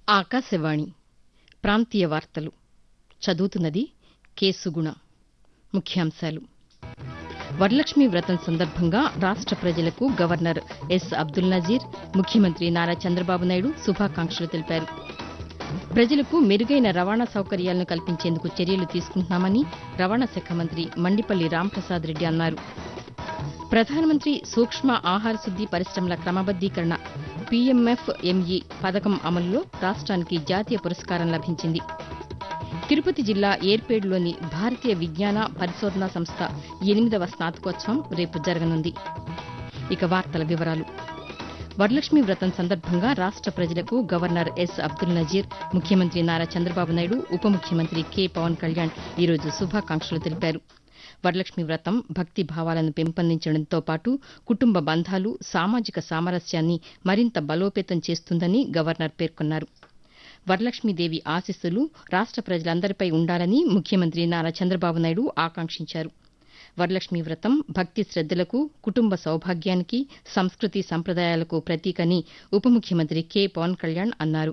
ఆకాశవాణి ప్రాంతీయ వార్తలు చదువుతున్నది కె సుగుణ ముఖ్యాంశాలు వరలక్ష్మి వ్రతం సందర్భంగా రాష్ట ప్రజలకు గవర్నర్ ఎస్ అబ్దుల్ నజీర్ ముఖ్యమంత్రి నారా చంద్రబాబు నాయుడు శుభాకాంక్షలు తెలిపారు ప్రజలకు మెరుగైన రవాణా సౌకర్యాలను కల్పించేందుకు చర్యలు తీసుకుంటున్నామని రవాణా శాఖ మంత్రి మండిపల్లి రాంప్రసాద్ రెడ్డి అన్నారు ప్రధానమంత్రి సూక్ష్మ ఆహార శుద్ది పరిశ్రమల క్రమబద్దీకరణ పీఎంఎఫ్ఎంఈ పథకం అమలులో రాష్ట్రానికి జాతీయ పురస్కారం లభించింది తిరుపతి జిల్లా ఏర్పేడులోని భారతీయ విజ్ఞాన పరిశోధనా సంస్థ ఎనిమిదవ స్నాతకోత్సవం రేపు జరగనుంది ఇక వార్తల వివరాలు వరలక్ష్మి వ్రతం సందర్భంగా రాష్ట ప్రజలకు గవర్నర్ ఎస్ అబ్దుల్ నజీర్ ముఖ్యమంత్రి నారా చంద్రబాబు నాయుడు ఉప ముఖ్యమంత్రి కె పవన్ కళ్యాణ్ ఈరోజు శుభాకాంక్షలు తెలిపారు వరలక్ష్మి వ్రతం భక్తి భావాలను పెంపొందించడంతో పాటు కుటుంబ బంధాలు సామాజిక సామరస్యాన్ని మరింత బలోపేతం చేస్తుందని గవర్నర్ పేర్కొన్నారు వరలక్ష్మీదేవి ఆశీస్సులు రాష్ట ప్రజలందరిపై ఉండాలని ముఖ్యమంత్రి నారా చంద్రబాబు నాయుడు ఆకాంక్షించారు వరలక్ష్మి వ్రతం భక్తి శ్రద్దలకు కుటుంబ సౌభాగ్యానికి సంస్కృతి సంప్రదాయాలకు ప్రతీకని ఉప ముఖ్యమంత్రి కె పవన్ కళ్యాణ్ అన్నారు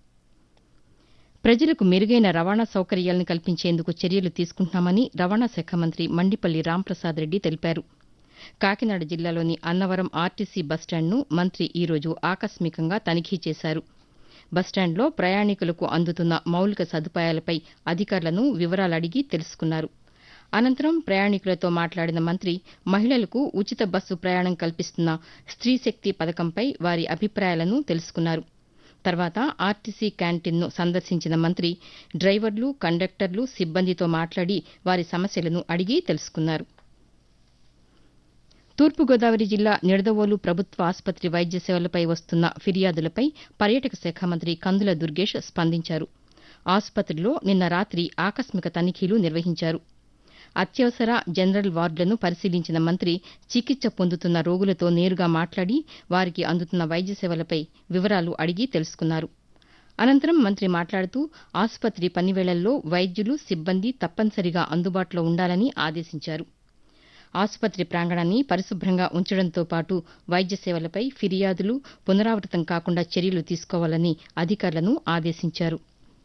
ప్రజలకు మెరుగైన రవాణా సౌకర్యాలను కల్పించేందుకు చర్యలు తీసుకుంటున్నామని రవాణా శాఖ మంత్రి మండిపల్లి రాంప్రసాద్ రెడ్డి తెలిపారు కాకినాడ జిల్లాలోని అన్నవరం ఆర్టీసీ బస్టాండ్ను మంత్రి ఈరోజు ఆకస్మికంగా తనిఖీ చేశారు బస్టాండ్లో ప్రయాణికులకు అందుతున్న మౌలిక సదుపాయాలపై అధికారులను వివరాలు అడిగి తెలుసుకున్నారు అనంతరం ప్రయాణికులతో మాట్లాడిన మంత్రి మహిళలకు ఉచిత బస్సు ప్రయాణం కల్పిస్తున్న స్త్రీశక్తి పథకంపై వారి అభిప్రాయాలను తెలుసుకున్నారు తర్వాత ఆర్టీసీ క్యాంటీన్ను సందర్శించిన మంత్రి డ్రైవర్లు కండక్టర్లు సిబ్బందితో మాట్లాడి వారి సమస్యలను అడిగి తెలుసుకున్నారు తూర్పుగోదావరి జిల్లా నిడదవోలు ప్రభుత్వ ఆసుపత్రి వైద్య సేవలపై వస్తున్న ఫిర్యాదులపై పర్యాటక శాఖ మంత్రి కందుల దుర్గేష్ స్పందించారు ఆసుపత్రిలో నిన్న రాత్రి ఆకస్మిక తనిఖీలు నిర్వహించారు అత్యవసర జనరల్ వార్డులను పరిశీలించిన మంత్రి చికిత్స పొందుతున్న రోగులతో నేరుగా మాట్లాడి వారికి అందుతున్న వైద్య సేవలపై వివరాలు అడిగి తెలుసుకున్నారు అనంతరం మంత్రి మాట్లాడుతూ ఆసుపత్రి పనివేళల్లో వైద్యులు సిబ్బంది తప్పనిసరిగా అందుబాటులో ఉండాలని ఆదేశించారు ఆసుపత్రి ప్రాంగణాన్ని పరిశుభ్రంగా ఉంచడంతో పాటు వైద్య సేవలపై ఫిర్యాదులు పునరావృతం కాకుండా చర్యలు తీసుకోవాలని అధికారులను ఆదేశించారు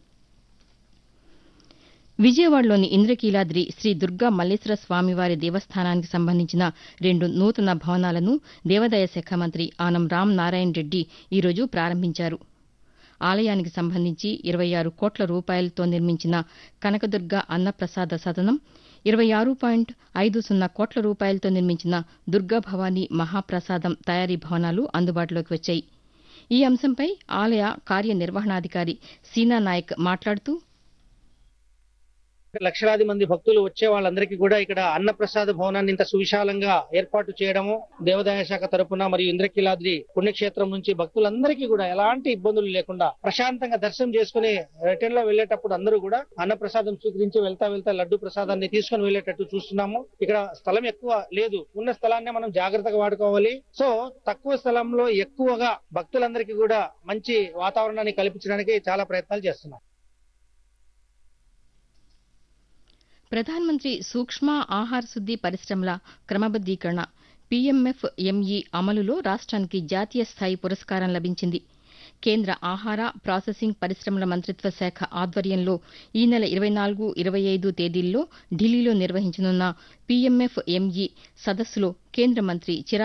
విజయవాడలోని ఇంద్రకీలాద్రి శ్రీ దుర్గా మల్లేశ్వర స్వామివారి దేవస్థానానికి సంబంధించిన రెండు నూతన భవనాలను దేవాదాయ శాఖ మంత్రి ఆనం రామ్ నారాయణ రెడ్డి ఈరోజు ప్రారంభించారు ఆలయానికి సంబంధించి ఇరవై ఆరు కోట్ల రూపాయలతో నిర్మించిన కనకదుర్గ అన్నప్రసాద సదనం ఇరవై ఆరు పాయింట్ ఐదు సున్నా కోట్ల రూపాయలతో నిర్మించిన దుర్గా భవానీ మహాప్రసాదం తయారీ భవనాలు అందుబాటులోకి వచ్చాయి ఈ అంశంపై ఆలయ కార్యనిర్వహణాధికారి సీనా నాయక్ మాట్లాడుతూ లక్షలాది మంది భక్తులు వచ్చే వాళ్ళందరికీ కూడా ఇక్కడ అన్నప్రసాద భవనాన్ని ఇంత సువిశాలంగా ఏర్పాటు చేయడము దేవాదాయ శాఖ తరపున మరియు ఇంద్రకీలాద్రి పుణ్యక్షేత్రం నుంచి భక్తులందరికీ కూడా ఎలాంటి ఇబ్బందులు లేకుండా ప్రశాంతంగా దర్శనం చేసుకుని రిటర్న్ లో వెళ్లేటప్పుడు అందరూ కూడా అన్నప్రసాదం స్వీకరించి వెళ్తా వెళ్తా లడ్డు ప్రసాదాన్ని తీసుకొని వెళ్లేటట్టు చూస్తున్నాము ఇక్కడ స్థలం ఎక్కువ లేదు ఉన్న స్థలాన్ని మనం జాగ్రత్తగా వాడుకోవాలి సో తక్కువ స్థలంలో ఎక్కువగా భక్తులందరికీ కూడా మంచి వాతావరణాన్ని కల్పించడానికి చాలా ప్రయత్నాలు చేస్తున్నాం ప్రధానమంత్రి సూక్ష్మ ఆహార శుద్ది పరిశ్రమల క్రమబద్దీకరణ పీఎంఎఫ్ఎంఈ అమలులో రాష్ట్రానికి జాతీయ స్థాయి పురస్కారం లభించింది కేంద్ర ఆహార ప్రాసెసింగ్ పరిశ్రమల మంత్రిత్వ శాఖ ఆధ్వర్యంలో ఈ నెల ఇరవై నాలుగు ఇరవై ఐదు తేదీల్లో ఢిల్లీలో నిర్వహించనున్న పీఎంఎఫ్ఎంఈ సదస్సులో కేంద్ర మంత్రి చిరా